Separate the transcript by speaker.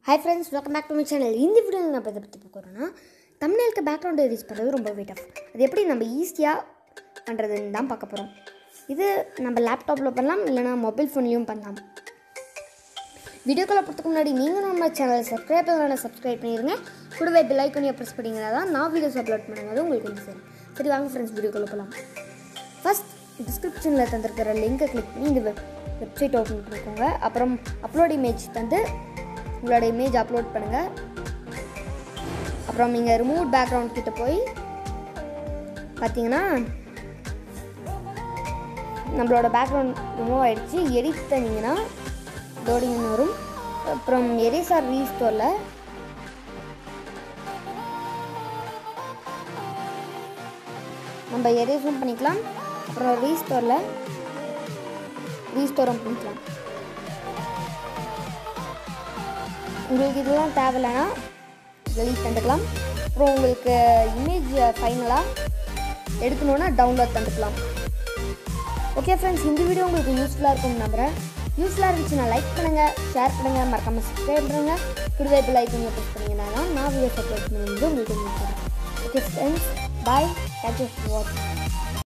Speaker 1: hi friends welcome back to my channel இந்த வீடியோவில் நான் இப்போ இதை பற்றி பார்க்குறோன்னா தமிழ்நாளுக்கு பேக்ரவுண்ட் எரேஸ் பண்ணுறது ரொம்ப வெயிட் ஆஃப் அது எப்படி நம்ம ஈஸியாக பண்ணுறதுன்னு தான் பார்க்க போகிறோம் இது நம்ம லேப்டாப்பில் பண்ணலாம் இல்லைனா மொபைல் ஃபோன்லேயும் பண்ணலாம் வீடியோக்குள்ளே போகிறதுக்கு முன்னாடி நீங்கள் நம்ம சேனல் சப்ஸ்கிரைப் பண்ணலாம் சப்ஸ்கிரைப் பண்ணிடுங்க கூடவே பெல் ஐக்கனையை ப்ரெஸ் பண்ணிங்கன்னா தான் நான் வீடியோஸ் அப்லோட் பண்ணும்போது உங்களுக்கு வந்து சரி சரி வாங்க ஃப்ரெண்ட்ஸ் வீடியோக்குள்ளே போகலாம் ஃபஸ்ட் டிஸ்கிரிப்ஷனில் தந்திருக்கிற லிங்கை கிளிக் பண்ணி இந்த வெப் வெப்சைட் ஓப்பன் பண்ணிக்கோங்க அப்புறம் அப்லோட் இமேஜ் தந்து உங்களோட இமேஜ் அப்லோட் பண்ணுங்கள் அப்புறம் நீங்கள் ரிமூவ் பேக்ரவுண்ட் கிட்ட போய் பார்த்தீங்கன்னா நம்மளோட பேக்ரவுண்ட் ரிமூவ் ஆகிடுச்சு எடிட் தந்தீங்கன்னா லோடிங்னு வரும் அப்புறம் எரேசார் ரீஸ்டோரில் நம்ம எரேஸும் பண்ணிக்கலாம் அப்புறம் ரீஸ்டோரில் ரீஸ்டோரும் பண்ணிக்கலாம் உங்களுக்கு இதெல்லாம் தேவையில்லைன்னா delete தந்துக்கலாம் அப்புறம் உங்களுக்கு இமேஜ் ஃபைனலாக எடுக்கணுன்னா டவுன்லோட் தந்துக்கலாம் ஓகே ஃப்ரெண்ட்ஸ் இந்த வீடியோ உங்களுக்கு யூஸ்ஃபுல்லாக இருக்கும்னு நம்புகிறேன் யூஸ்ஃபுல்லாக இருந்துச்சுன்னா லைக் பண்ணுங்கள் ஷேர் பண்ணுங்கள் மறக்காமல் சப்ஸ்கிரைப் பண்ணுங்கள் கூடவே பெல் ஐக்கனை ப்ரெஸ் பண்ணிங்கன்னா தான் நான் வீடியோஸ் அப்லோட் பண்ணும்போது உங்களுக்கு okay friends bye thank you for வாட்சிங்